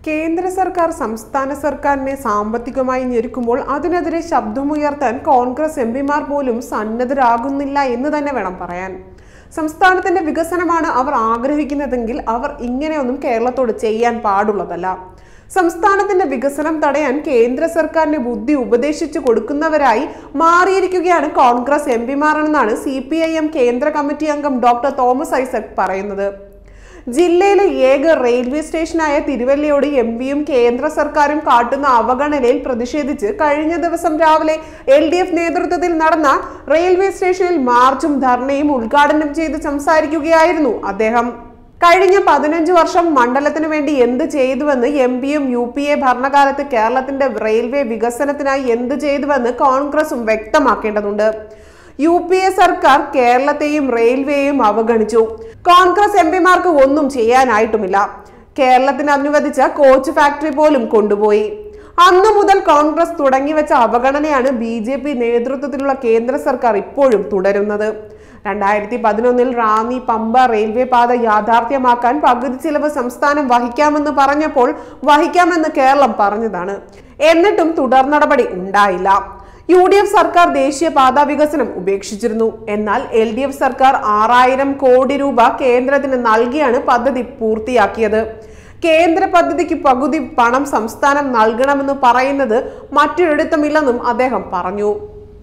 കേന്ദ്ര സർക്കാർ സംസ്ഥാന സർക്കാരിനെ സാമ്പത്തികമായി ഞെരുക്കുമ്പോൾ അതിനെതിരെ ശബ്ദമുയർത്താൻ കോൺഗ്രസ് എം പിമാർ പോലും സന്നദ്ധരാകുന്നില്ല എന്ന് തന്നെ വേണം പറയാൻ സംസ്ഥാനത്തിന്റെ വികസനമാണ് അവർ ആഗ്രഹിക്കുന്നതെങ്കിൽ അവർ ഇങ്ങനെയൊന്നും കേരളത്തോട് ചെയ്യാൻ പാടുള്ളതല്ല സംസ്ഥാനത്തിന്റെ വികസനം തടയാൻ കേന്ദ്ര സർക്കാരിന് ബുദ്ധി ഉപദേശിച്ചു കൊടുക്കുന്നവരായി മാറിയിരിക്കുകയാണ് കോൺഗ്രസ് എം പിമാരെന്നാണ് സി പി ഐ എം കേന്ദ്ര കമ്മിറ്റി അംഗം ഡോക്ടർ തോമസ് ഐസക് പറയുന്നത് ജില്ലയിലെ ഏക റെയിൽവേ സ്റ്റേഷനായ തിരുവല്ലയോട് എം പിയും കേന്ദ്ര സർക്കാരും കാട്ടുന്ന അവഗണനയിൽ പ്രതിഷേധിച്ച് കഴിഞ്ഞ ദിവസം രാവിലെ എൽ ഡി എഫ് നേതൃത്വത്തിൽ നടന്ന റെയിൽവേ സ്റ്റേഷനിൽ മാർച്ചും ധർണയും ഉദ്ഘാടനം ചെയ്ത് സംസാരിക്കുകയായിരുന്നു അദ്ദേഹം കഴിഞ്ഞ പതിനഞ്ച് വർഷം മണ്ഡലത്തിനു വേണ്ടി എന്ത് ചെയ്തുവെന്ന് എം പിയും യു പി എ ഭരണകാലത്ത് കേരളത്തിന്റെ റെയിൽവേ വികസനത്തിനായി എന്ത് ചെയ്തുവെന്ന് കോൺഗ്രസും വ്യക്തമാക്കേണ്ടതുണ്ട് യു പി എ സർക്കാർ കേരളത്തെയും റെയിൽവേയും അവഗണിച്ചു കോൺഗ്രസ് എം പിമാർക്ക് ഒന്നും ചെയ്യാനായിട്ടുമില്ല കേരളത്തിന് അനുവദിച്ച കോച്ച് ഫാക്ടറി പോലും കൊണ്ടുപോയി അന്നു മുതൽ കോൺഗ്രസ് തുടങ്ങിവെച്ച അവഗണനയാണ് ബി ജെ പി നേതൃത്വത്തിലുള്ള കേന്ദ്ര സർക്കാർ ഇപ്പോഴും തുടരുന്നത് രണ്ടായിരത്തി പതിനൊന്നിൽ റാന്നി പമ്പ റെയിൽവേ പാത യാഥാർത്ഥ്യമാക്കാൻ പകുതി ചിലവ് സംസ്ഥാനം വഹിക്കാമെന്ന് പറഞ്ഞപ്പോൾ വഹിക്കാമെന്ന് കേരളം പറഞ്ഞതാണ് എന്നിട്ടും തുടർ നടപടി ഉണ്ടായില്ല യു ഡി എഫ് സർക്കാർ ദേശീയ പാതാ വികസനം ഉപേക്ഷിച്ചിരുന്നു എന്നാൽ എൽ ഡി എഫ് സർക്കാർ ആറായിരം കോടി രൂപ കേന്ദ്രത്തിന് നൽകിയാണ് പദ്ധതി പൂർത്തിയാക്കിയത് കേന്ദ്ര പദ്ധതിക്ക് പകുതി പണം സംസ്ഥാനം നൽകണമെന്ന് പറയുന്നത് മറ്റൊരിടത്തുമില്ലെന്നും അദ്ദേഹം പറഞ്ഞു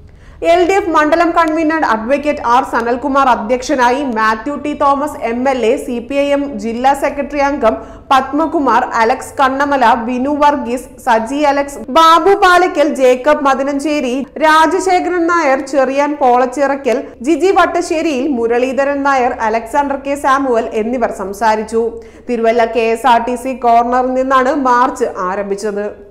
എൽ ഡി എഫ് മണ്ഡലം കൺവീനർ അഡ്വക്കേറ്റ് ആർ സനൽകുമാർ അധ്യക്ഷനായി Mathew T Thomas M L A C P I M ജില്ലാ സെക്രട്ടറി അംഗം പത്മകുമാർ അലക്സ് കണ്ണമല ബിനു വർഗീസ് സജി അലക്സ് ബാബു പാലക്കൽ ജേക്കബ് മദനഞ്ചേരി രാജശേഖരൻ നായർ ചെറിയാൻ പോളച്ചിറക്കൽ ജിജി വട്ടശ്ശേരിയിൽ മുരളീധരൻ നായർ അലക്സാണ്ടർ കെ സാമുവൽ എന്നിവർ സംസാരിച്ചു Thiruvalla K S R T C കോർണറിൽ നിന്നാണ് മാർച്ച് ആരംഭിച്ചത്